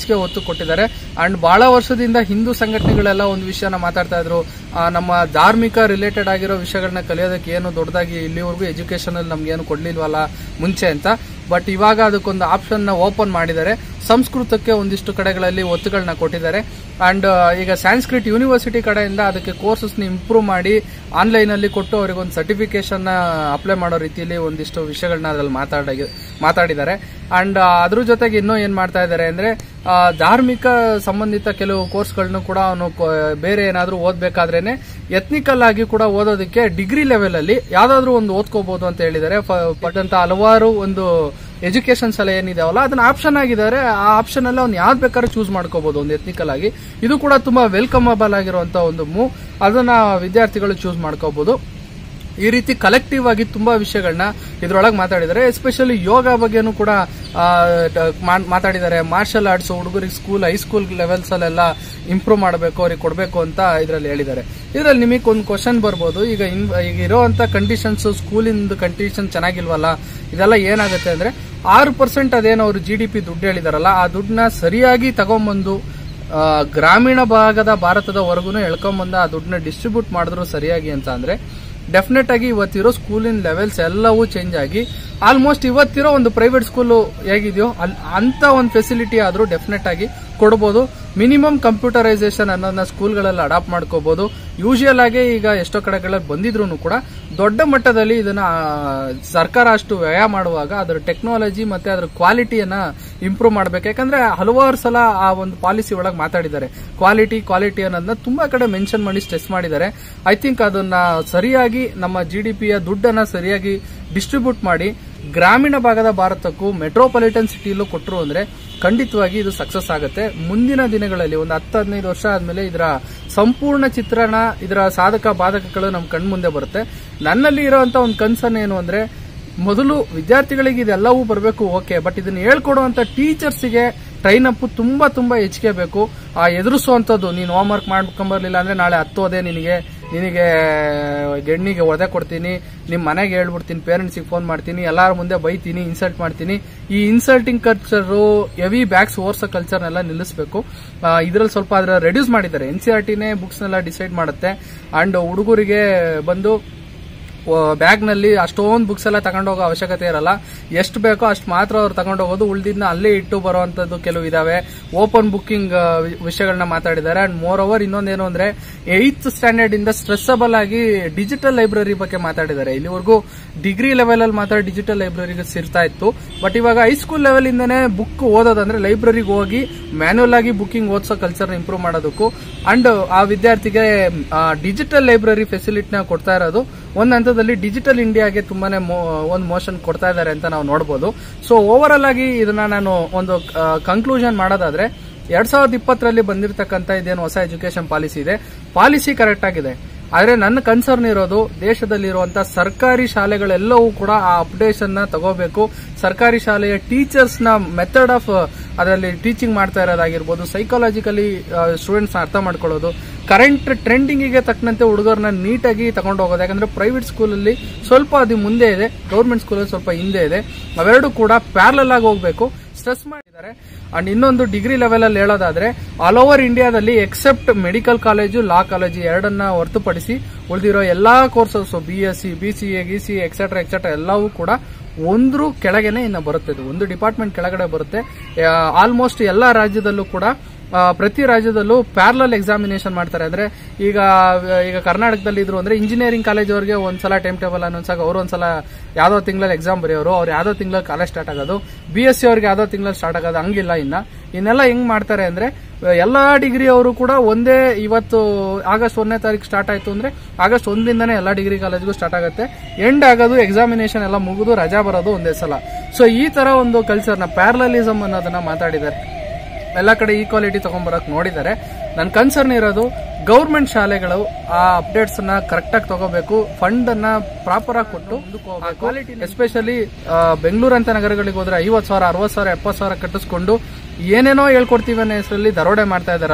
A: ಹೆಚ್ಚಿಗೆ ಒತ್ತು ಕೊಟ್ಟಿದ್ದಾರೆ ಅಂಡ್ ಬಹಳ ವರ್ಷದಿಂದ ಹಿಂದೂ ಸಂಘಟನೆಗಳೆಲ್ಲ ಒಂದು ವಿಷಯನ ಮಾತಾಡ್ತಾ ಇದ್ರು ಆ, ನಮ್ಮ ಧಾರ್ಮಿಕ ರಿಲೇಟೆಡ್ ಆಗಿರೋ ವಿಷಯಗಳನ್ನ ಕಲಿಯೋದಕ್ಕೆ ಏನು ದೊಡ್ಡದಾಗಿ ಇಲ್ಲಿವರೆಗೂ ಎಜುಕೇಶನ್ ಅಲ್ಲಿ ನಮ್ಗೆ ಏನು ಕೊಡ್ಲಿಲ್ವಲ್ಲ ಮುಂಚೆ ಅಂತ ಬಟ್ ಇವಾಗ ಅದಕ್ಕೊಂದು ಆಪ್ಷನ್ ನ ಓಪನ್ ಮಾಡಿದ್ದಾರೆ ಸಂಸ್ಕೃತಕ್ಕೆ ಒಂದಿಷ್ಟು ಕಡೆಗಳಲ್ಲಿ ಒತ್ತುಗಳನ್ನ ಕೊಟ್ಟಿದ್ದಾರೆ ಅಂಡ್ ಈಗ ಸ್ಯಾನ್ಸ್ಕ್ರಿಟ್ ಯೂನಿವರ್ಸಿಟಿ ಕಡೆಯಿಂದ ಅದಕ್ಕೆ ಕೋರ್ಸಸ್ ಇಂಪ್ರೂವ್ ಮಾಡಿ ಆನ್ಲೈನ್ ಅಲ್ಲಿ ಕೊಟ್ಟು ಅವರಿಗೆ ಒಂದು ಸರ್ಟಿಫಿಕೇಶನ್ ಅಪ್ಲೈ ಮಾಡೋ ರೀತಿಯಲ್ಲಿ ಒಂದಿಷ್ಟು ವಿಷಯಗಳನ್ನ ಅದ್ರಲ್ಲಿ ಮಾತಾಡಿ ಮಾತಾಡಿದ್ದಾರೆ ಅಂಡ್ ಅದ್ರ ಜೊತೆಗೆ ಇನ್ನೂ ಏನ್ ಮಾಡ್ತಾ ಇದ್ದಾರೆ ಅಂದ್ರೆ ಆ, ಧಾರ್ಮಿಕ ಸಂಬಂಧಿತ ಕೆಲವು ಕೋರ್ಸ್ಗಳನ್ನು ಕೂಡ ಅವನು ಬೇರೆ ಏನಾದ್ರೂ ಓದ್ಬೇಕಾದ್ರೇನೆ ಎತ್ನಿಕಲ್ ಆಗಿ ಕೂಡ ಓದೋದಕ್ಕೆ ಡಿಗ್ರಿ ಲೆವೆಲ್ ಅಲ್ಲಿ ಯಾವ್ದಾದ್ರು ಒಂದು ಓದ್ಕೋಬಹುದು ಅಂತ ಹೇಳಿದ್ದಾರೆ ಬಟ್ ಅಂತ ಹಲವಾರು ಒಂದು ಎಜುಕೇಶನ್ಸ್ ಎಲ್ಲ ಏನಿದಾವಲ್ಲ ಅದನ್ನ ಆಪ್ಷನ್ ಆಗಿದ್ದಾರೆ ಆ ಆಪ್ಷನ್ ಅಲ್ಲಿ ಅವ್ನು ಯಾವ್ದು ಬೇಕಾದ್ರೂ ಚೂಸ್ ಮಾಡ್ಕೋಬಹುದು ಒಂದು ಎತ್ನಿಕಲ್ ಆಗಿ ಇದು ಕೂಡ ತುಂಬಾ ವೆಲ್ಕಮಬಲ್ ಆಗಿರುವಂತ ಒಂದು ಮೂವ್ ಅದನ್ನ ವಿದ್ಯಾರ್ಥಿಗಳು ಚೂಸ್ ಮಾಡ್ಕೋಬಹುದು ಈ ರೀತಿ ಕಲೆಕ್ಟಿವ್ ಆಗಿ ತುಂಬಾ ವಿಷಯಗಳನ್ನ ಇದ್ರೊಳಗೆ ಮಾತಾಡಿದ್ದಾರೆ ಎಸ್ಪೆಷಲಿ ಯೋಗ ಬಗ್ಗೆನೂ ಕೂಡ ಆ, ಟ- ಮಾ- ಮಾತಾಡಿದ್ದಾರೆ ಮಾರ್ಷಲ್ ಆರ್ಟ್ಸ್ ಹುಡುಗರಿಗೆ ಸ್ಕೂಲ್ ಹೈಸ್ಕೂಲ್ ಲೆವೆಲ್ಸ್ ಅಲ್ಲೆಲ್ಲ ಇಂಪ್ರೂವ್ ಮಾಡಬೇಕು ಅವ್ರಿಗೆ ಕೊಡಬೇಕು ಅಂತ ಇದರಲ್ಲಿ ಹೇಳಿದ್ದಾರೆ ಇದರಲ್ಲಿ ನಿಮಗೆ ಒಂದು ಕ್ವಶನ್ ಬರ್ಬೋದು ಈಗ ಇನ್- ಈಗ ಇರೋಂತ ಕಂಡೀಷನ್ಸ್ ಸ್ಕೂಲಿಂದ ಕಂಡೀಷನ್ ಚೆನ್ನಾಗಿಲ್ವಲ್ಲ ಇದೆಲ್ಲ ಏನಾಗುತ್ತೆ ಅಂದ್ರೆ ಆರು ಪರ್ಸೆಂಟ್ ಅದೇನೋ ಅವರು ಜಿ ಡಿ ಪಿ ದುಡ್ಡು ಹೇಳಿದಾರಲ್ಲ ಆ ದುಡ್ಡನ್ನ ಸರಿಯಾಗಿ ತಗೊಂಬಂದು ಆ, ಗ್ರಾಮೀಣ ಭಾಗದ ಭಾರತದವರೆಗೂ ಎಳ್ಕೊಂಬಂದ ಆ ದುಡ್ಡನ್ನ ಡಿಸ್ಟ್ರಿಬ್ಯೂಟ್ ಮಾಡಿದ್ರು ಸರಿಯಾಗಿ ಅಂತ ಅಂದ್ರೆ ಡೆಫಿನೆಟ್ ಆಗಿ ಇವತ್ತಿರೋ ಸ್ಕೂಲಿನ ಲೆವೆಲ್ಸ್ ಎಲ್ಲವೂ ಚೇಂಜ್ ಆಗಿ ಆಲ್ಮೋಸ್ಟ್ ಇವತ್ತಿರೋ ಒಂದು ಪ್ರೈವೇಟ್ ಸ್ಕೂಲ್ ಹೇಗಿದೆಯೋ ಅಲ್- ಅಂತ ಒಂದು ಫೆಸಿಲಿಟಿ ಆದ್ರೂ ಡೆಫಿನೆಟ್ ಆಗಿ ಕೊಡ್ಬೋದು ಮಿನಿಮಮ್ ಕಂಪ್ಯೂಟರೈಸೇಷನ್ ಅನ್ನೋದನ್ನ ಸ್ಕೂಲ್ಗಳಲ್ಲಿ ಅಡಾಪ್ಟ್ ಮಾಡ್ಕೋಬಹುದು ಯೂಶುವಲ್ ಆಗಿ ಈಗ ಎಷ್ಟೋ ಕಡೆಗಳಲ್ಲಿ ಬಂದಿದ್ರು ಕೂಡ ದೊಡ್ಡ ಮಟ್ಟದಲ್ಲಿ ಇದನ್ನ ಆ, ಸರ್ಕಾರ ಅಷ್ಟು ವ್ಯಯ ಮಾಡುವಾಗ ಅದರ ಟೆಕ್ನಾಲಜಿ ಮತ್ತೆ ಅದರ ಕ್ವಾಲಿಟಿಯನ್ನ ಇಂಪ್ರೂವ್ ಮಾಡ್ಬೇಕು ಯಾಕಂದ್ರೆ ಹಲವಾರು ಸಲ ಆ ಒಂದು ಪಾಲಿಸಿ ಒಳಗೆ ಮಾತಾಡಿದ್ದಾರೆ ಕ್ವಾಲಿಟಿ ಕ್ವಾಲಿಟಿ ಅನ್ನೋದನ್ನ ತುಂಬಾ ಕಡೆ ಮೆನ್ಷನ್ ಮಾಡಿ ಸ್ಟ್ರೆಸ್ ಮಾಡಿದ್ದಾರೆ ಐ ಥಿಂಕ್ ಅದನ್ನ ಸರಿಯಾಗಿ ನಮ್ಮ ಜಿ ಡಿ ಪಿಯ ದುಡ್ಡನ್ನ ಸರಿಯಾಗಿ ಡಿಸ್ಟ್ರಿಬ್ಯೂಟ್ ಮಾಡಿ ಗ್ರಾಮೀಣ ಭಾಗದ ಭಾರತಕ್ಕೂ ಮೆಟ್ರೋಪಾಲಿಟನ್ ಸಿಟಿಲೂ ಕೊಟ್ಟರು ಅಂದ್ರೆ ಖಂಡಿತವಾಗಿ ಇದು ಸಕ್ಸಸ್ ಆಗುತ್ತೆ ಮುಂದಿನ ದಿನಗಳಲ್ಲಿ ಒಂದು ಹತ್ತು ಹದಿನೈದು ವರ್ಷ ಆದ್ಮೇಲೆ ಇದರ ಸಂಪೂರ್ಣ ಚಿತ್ರಣ ಇದರ ಸಾಧಕ ಬಾಧಕಗಳು ನಮ್ಮ ಕಣ್ಮುಂದೆ ಬರುತ್ತೆ ನನ್ನಲ್ಲಿ ಇರುವಂತ ಒಂದು ಕನ್ಸರ್ನ್ ಏನು ಅಂದ್ರೆ ಮೊದಲು ವಿದ್ಯಾರ್ಥಿಗಳಿಗೆ ಇದೆಲ್ಲವೂ ಬರಬೇಕು ಓಕೆ ಬಟ್ ಇದನ್ನ ಹೇಳ್ಕೊಡುವಂತ ಟೀಚರ್ಸ್ಗೆ ಟ್ರೈನ್ ಅಪ್ ತುಂಬಾ ತುಂಬಾ ಹೆಚ್ಚಿಗೆ ಬೇಕು ಆ ಎದುರಿಸುವಂತದ್ದು ನೀನು ಹೋಮ್ ವರ್ಕ್ ಮಾಡ್ಕೊಂಬರ್ಲಿಲ್ಲ ಅಂದ್ರೆ ನಾಳೆ ಹತ್ತೋದೆ ನಿನಗೆ ನಿನಗೆ ಗೆಣ್ಣಿಗೆ ಒದೆ ಕೊಡ್ತೀನಿ ನಿಮ್ಮ ಮನೆಗೆ ಹೇಳ್ಬಿಡ್ತೀನಿ ಪೇರೆಂಟ್ಸಿಗೆ ಫೋನ್ ಮಾಡ್ತೀನಿ ಎಲ್ಲಾರ ಮುಂದೆ ಬೈತೀನಿ ಇನ್ಸಲ್ಟ್ ಮಾಡ್ತೀನಿ ಈ ಇನ್ಸಲ್ಟಿಂಗ್ ಕಲ್ಚರು ಹೆವಿ ಬ್ಯಾಗ್ಸ್ ಓರ್ಸೋ ಕಲ್ಚರ್ನೆಲ್ಲ ನಿಲ್ಲಿಸಬೇಕು ಇದ್ರಲ್ಲಿ ಸ್ವಲ್ಪ ಅದರ ರೆಡ್ಯೂಸ್ ಮಾಡಿದ್ದಾರೆ ಎನ್ ಸಿ ಆರ್ ಟಿನೇ ಬುಕ್ಸ್ನೆಲ್ಲ ಡಿಸೈಡ್ ಮಾಡುತ್ತೆ ಅಂಡ್ ಹುಡುಗರಿಗೆ ಬಂದು ಬ್ಯಾಗ್ ನಲ್ಲಿ ಅಷ್ಟೊಂದು ಬುಕ್ಸ್ ಎಲ್ಲ ತಗೊಂಡೋಗೋ ಅವಶ್ಯಕತೆ ಇರಲ್ಲ ಎಷ್ಟು ಬೇಕೋ ಅಷ್ಟು ಮಾತ್ರ ಅವ್ರು ತಗೊಂಡೋಗೋದು ಉಳಿದಿದ್ನ ಅಲ್ಲೇ ಇಟ್ಟು ಬರುವಂತದ್ದು ಕೆಲವು ಇದಾವೆ ಓಪನ್ ಬುಕ್ಕಿಂಗ್ ವಿಷಯಗಳನ್ನ ಮಾತಾಡಿದ್ದಾರೆ ಅಂಡ್ ಮೋರ್ ಓವರ್ ಇನ್ನೊಂದೇನು ಅಂದ್ರೆ ಏಯ್ತ್ ಸ್ಟ್ಯಾಂಡರ್ಡ್ ಇಂದ ಸ್ಟ್ರೆಸ್ಸಬಲ್ ಆಗಿ ಡಿಜಿಟಲ್ ಲೈಬ್ರರಿ ಬಗ್ಗೆ ಮಾತಾಡಿದ್ದಾರೆ ಇಲ್ಲಿವರೆಗೂ ಡಿಗ್ರಿ ಲೆವೆಲ್ ಅಲ್ಲಿ ಮಾತ್ರ ಡಿಜಿಟಲ್ ಲೈಬ್ರರಿಗೆ ಸಿರ್ತಾ ಇತ್ತು ಬಟ್ ಇವಾಗ ಹೈಸ್ಕೂಲ್ ಲೆವೆಲ್ ಇಂದನೇ ಬುಕ್ ಓದೋದಂದ್ರೆ ಲೈಬ್ರರಿಗೆ ಹೋಗಿ ಮ್ಯಾನ್ಯಲ್ ಆಗಿ ಬುಕ್ಕಿಂಗ್ ಓದಿಸೋ ಕಲ್ಚರ್ ಇಂಪ್ರೂವ್ ಮಾಡೋದಕ್ಕೂ ಅಂಡ್ ಆ ವಿದ್ಯಾರ್ಥಿಗೆ ಡಿಜಿಟಲ್ ಲೈಬ್ರರಿ ಫೆಸಿಲಿಟಿನ ಕೊಡ್ತಾ ಇರೋದು ಒಂದ್ ಹಂತದಲ್ಲಿ ಡಿಜಿಟಲ್ ಇಂಡಿಯಾಗೆ ತುಂಬಾನೇ ಒಂದು ಮೋಷನ್ ಕೊಡ್ತಾ ಇದ್ದಾರೆ ಅಂತ ನಾವು ನೋಡಬಹುದು ಸೊ ಓವರ್ ಆಲ್ ಆಗಿ ಇದನ್ನ ನಾನು ಒಂದು ಕನ್ಕ್ಲೂಷನ್ ಮಾಡೋದಾದ್ರೆ ಎರಡ್ ಸಾವಿರದ ಇಪ್ಪತ್ತರಲ್ಲಿ ಬಂದಿರತಕ್ಕಂತ ಇದೇನು ಹೊಸ ಎಜುಕೇಶನ್ ಪಾಲಿಸಿ ಇದೆ ಪಾಲಿಸಿ ಕರೆಕ್ಟ್ ಆಗಿದೆ ಆದ್ರೆ ನನ್ನ ಕನ್ಸರ್ನ್ ಇರೋದು ದೇಶದಲ್ಲಿರುವಂತ ಸರ್ಕಾರಿ ಶಾಲೆಗಳೆಲ್ಲವೂ ಕೂಡ ಆ ಅಪ್ಡೇಷನ್ ನ ತಗೋಬೇಕು ಸರ್ಕಾರಿ ಶಾಲೆಯ ಟೀಚರ್ಸ್ ನ ಮೆಥಡ್ ಆಫ್ ಅದರಲ್ಲಿ ಟೀಚಿಂಗ್ ಮಾಡ್ತಾ ಇರೋದಾಗಿರ್ಬೋದು ಸೈಕಾಲಜಿಕಲಿ ಸ್ಟೂಡೆಂಟ್ಸ್ ಅರ್ಥ ಮಾಡ್ಕೊಳ್ಳೋದು ಕರೆಂಟ್ ಟ್ರೆಂಡಿಂಗಿಗೆ ತಕ್ಕಂತೆ ಹುಡುಗರನ್ನ ನೀಟಾಗಿ ತಗೊಂಡು ಹೋಗೋದು ಯಾಕಂದ್ರೆ ಪ್ರೈವೇಟ್ ಸ್ಕೂಲಲ್ಲಿ ಸ್ವಲ್ಪ ಅದು ಮುಂದೆ ಇದೆ ಗೌರ್ಮೆಂಟ್ ಸ್ಕೂಲಲ್ಲಿ ಸ್ವಲ್ಪ ಹಿಂದೆ ಇದೆ ಅವೆರಡು ಕೂಡ ಪ್ಯಾರಲಲ್ ಆಗಿ ಹೋಗ್ಬೇಕು ಸ್ಟ್ರೆಸ್ ಮಾಡಿದ್ದಾರೆ ಅಂಡ್ ಇನ್ನೊಂದು ಡಿಗ್ರಿ ಲೆವೆಲ್ ಅಲ್ಲಿ ಹೇಳೋದಾದ್ರೆ ಆಲ್ ಓವರ್ ಇಂಡಿಯಾದಲ್ಲಿ except medical college law college ಎರಡನ್ನ ಹೊರತುಪಡಿಸಿ ಉಳಿದಿರೋ ಎಲ್ಲಾ courses B S C B C A ಗಿ ಸಿ ಎಕ್ಸೆಟ್ರಾ ಎಕ್ಸೆಟ್ರಾ ಎಲ್ಲವೂ ಕೂಡ ಒಂದ್ರ ಕೆಳಗೆನೆ ಇನ್ನ ಬರುತ್ತೆ ಇದು ಒಂದು ಡಿಪಾರ್ಟ್ಮೆಂಟ್ ಕೆಳಗಡೆ ಬರುತ್ತೆ ಆಲ್ಮೋಸ್ಟ್ ಎಲ್ಲಾ ರಾಜ್ಯದಲ್ಲೂ ಕೂಡ ಆ, ಪ್ರತಿ ರಾಜ್ಯದಲ್ಲೂ ಪ್ಯಾರಲಲ್ ಎಕ್ಸಾಮಿನೇಷನ್ ಮಾಡ್ತಾರೆ ಅಂದ್ರೆ ಈಗ ಈಗ ಕರ್ನಾಟಕದಲ್ಲಿ ಇದ್ರು ಅಂದ್ರೆ ಇಂಜಿನಿಯರಿಂಗ್ ಕಾಲೇಜ್ ಅವ್ರಿಗೆ ಒಂದ್ಸಲ ಟೈಮ್ ಟೇಬಲ್ ಅನ್ನೊಂದ್ಸಾಗ ಅವ್ರು ಒಂದ್ಸಲ ಯಾವ್ದೋ ತಿಂಗಳಲ್ಲಿ ಎಕ್ಸಾಮ್ ಬರೆಯೋರು ಅವ್ರು ಯಾವ್ದೋ ತಿಂಗಳಲ್ಲಿ ಕಾಲೇಜ್ ಸ್ಟಾರ್ಟ್ ಆಗೋದು ಬಿ ಎಸ್ ಸಿ ಅವ್ರಿಗೆ ಯಾವ್ದೋ ತಿಂಗಳಲ್ಲಿ ಸ್ಟಾರ್ಟ್ ಆಗೋದು ಹಂಗಿಲ್ಲ ಇನ್ನ ಇನ್ನೆಲ್ಲ ಹೆಂಗ್ ಮಾಡ್ತಾರೆ ಅಂದ್ರೆ ಎಲ್ಲಾ ಡಿಗ್ರಿ ಅವರು ಕೂಡ ಒಂದೇ ಇವತ್ತು ಆಗಸ್ಟ್ ಒಂದನೇ ತಾರೀಕು ಸ್ಟಾರ್ಟ್ ಆಯ್ತು ಅಂದ್ರೆ ಆಗಸ್ಟ್ ಒಂದಿಂದನೇ ಎಲ್ಲಾ ಡಿಗ್ರಿ ಕಾಲೇಜ್ಗೂ ಸ್ಟಾರ್ಟ್ ಆಗುತ್ತೆ ಎಂಡ್ ಆಗೋದು ಎಕ್ಸಾಮಿನೇಷನ್ ಎಲ್ಲ ಮುಗಿದು ರಜಾ ಬರೋದು ಒಂದೇ ಸಲ ಸೊ ಈ ತರ ಒಂದು ಕಲ್ಚರ್ನ ಪ್ಯಾರಲಲಿಸಮ್ ಅನ್ನೋದನ್ನ ಮಾತಾಡಿದ್ದಾರೆ ಎಲ್ಲ ಕಡೆ ಈಕ್ವಾಲಿಟಿ ತಗೊಂಡ್ಬರಕ್ ನೋಡಿದ್ದಾರೆ ನನ್ನ ಕನ್ಸರ್ನ್ ಇರೋದು ಗೌರ್ಮೆಂಟ್ ಶಾಲೆಗಳು ಆ ಅಪ್ಡೇಟ್ಸ್ ನ ಕರೆಕ್ಟ್ ಆಗಿ ತಗೋಬೇಕು ಫಂಡ್ ಅನ್ನ ಪ್ರಾಪರ್ ಆಗಿ ಕೊಟ್ಟು ಕ್ವಾಲಿಟಿ ಎಸ್ಪೆಷಲಿ ಬೆಂಗಳೂರು ಅಂತ ನಗರಗಳಿಗೆ ಹೋದ್ರೆ ಐವತ್ ಸಾವಿರ ಅರವತ್ ಸಾವಿರ ಎಪ್ಪತ್ ಸಾವಿರ ಕಟ್ಟಿಸ್ಕೊಂಡು ಏನೇನೋ ಹೇಳ್ಕೊಡ್ತೀವಿ ಅನ್ನೋ ಹೆಸರಲ್ಲಿ ದರೋಡೆ ಮಾಡ್ತಾ ಇದಾರಲ್ಲ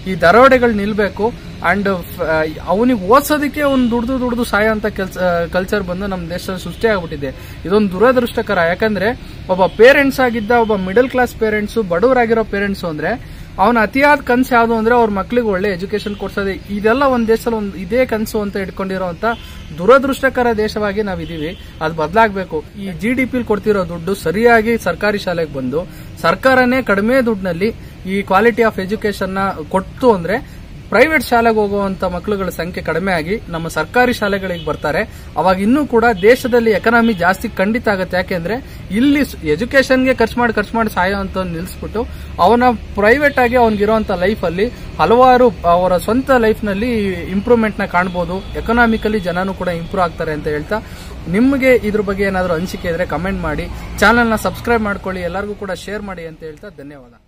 A: ಈ ದರೋಡೆಗಳು ನಿಲ್ಬೇಕು ಅಂಡ್ ಅವನಿಗೆ ಓದ್ಸೋದಕ್ಕೆ ಅವ್ನು ದುಡ್ದು ದುಡ್ದು ಸಾಯ ಅಂತ ಕೆಲ್ಸ ಕಲ್ಚರ್ ಬಂದು ನಮ್ಮ ದೇಶದಲ್ಲಿ ಸೃಷ್ಟಿ ಆಗ್ಬಿಟ್ಟಿದೆ ಇದೊಂದು ದುರದೃಷ್ಟಕರ ಯಾಕಂದ್ರೆ ಒಬ್ಬ ಪೇರೆಂಟ್ಸ್ ಆಗಿದ್ದ ಒಬ್ಬ ಮಿಡಲ್ ಕ್ಲಾಸ್ ಪೇರೆಂಟ್ಸ್ ಬಡವರಾಗಿರೋ ಪೇರೆಂಟ್ಸ್ ಅಂದ್ರೆ ಅವನ ಅತಿಯಾದ ಕನ್ಸು ಯಾವುದು ಅಂದ್ರೆ ಅವ್ರ ಮಕ್ಳಿಗೆ ಒಳ್ಳೆ ಎಜುಕೇಶನ್ ಕೊಡ್ಸೋದು ಇದೆಲ್ಲ ಒಂದ್ ದೇಶದಲ್ಲಿ ಒಂದು ಇದೇ ಕನ್ಸು ಅಂತ ಇಟ್ಕೊಂಡಿರೋಂತ ದುರದೃಷ್ಟಕರ ದೇಶವಾಗಿ ನಾವಿದೀವಿ ಅದು ಬದಲಾಗಬೇಕು ಈ ಜಿ ಡಿ ಪಿಲ್ ಕೊಡ್ತಿರೋ ದುಡ್ಡು ಸರಿಯಾಗಿ ಸರ್ಕಾರಿ ಶಾಲೆಗೆ ಬಂದು ಸರ್ಕಾರನೇ ಕಡಿಮೆ ದುಡ್ಡಿನಲ್ಲಿ ಈ ಕ್ವಾಲಿಟಿ ಆಫ್ ಎಜುಕೇಶನ್ ನ ಕೊಟ್ಟು ಅಂದ್ರೆ ಪ್ರೈವೇಟ್ ಶಾಲೆಗೆ ಹೋಗುವಂತ ಮಕ್ಕಳುಗಳ ಸಂಖ್ಯೆ ಕಡಿಮೆ ಆಗಿ ನಮ್ಮ ಸರ್ಕಾರಿ ಶಾಲೆಗಳಿಗೆ ಬರ್ತಾರೆ ಅವಾಗ ಇನ್ನೂ ಕೂಡ ದೇಶದಲ್ಲಿ ಎಕನಾಮಿ ಜಾಸ್ತಿ ಖಂಡಿತ ಆಗುತ್ತೆ ಯಾಕೆಂದ್ರೆ ಇಲ್ಲಿ ಎಜುಕೇಶನ್ಗೆ ಖರ್ಚು ಮಾಡಿ ಖರ್ಚು ಮಾಡಿ ಸಾಯೋ ಅಂತ ನಿಲ್ಲಿಸ್ಬಿಟ್ಟು ಅವನ ಪ್ರೈವೇಟ್ ಆಗಿ ಅವನಿಗಿರುವಂತ ಲೈಫ್ ಅಲ್ಲಿ ಹಲವಾರು ಅವರ ಸ್ವಂತ ಲೈಫ್ ನಲ್ಲಿ ಇಂಪ್ರೂವ್ಮೆಂಟ್ ನ ಕಾಣಬಹುದು ಎಕನಾಮಿಕಲಿ ಜನನು ಕೂಡ ಇಂಪ್ರೂವ್ ಆಗ್ತಾರೆ ಅಂತ ಹೇಳ್ತಾ ನಿಮಗೆ ಇದ್ರ ಬಗ್ಗೆ ಏನಾದರೂ ಅನಿಸಿಕೆ ಇದ್ರೆ ಕಮೆಂಟ್ ಮಾಡಿ ಚಾನೆಲ್ನ ಸಬ್ಸ್ಕ್ರೈಬ್ ಮಾಡ್ಕೊಳ್ಳಿ ಎಲ್ಲರಿಗೂ ಕೂಡ ಶೇರ್ ಮಾಡಿ ಅಂತ ಹೇಳ್ತಾ ಧನ್ಯವಾದ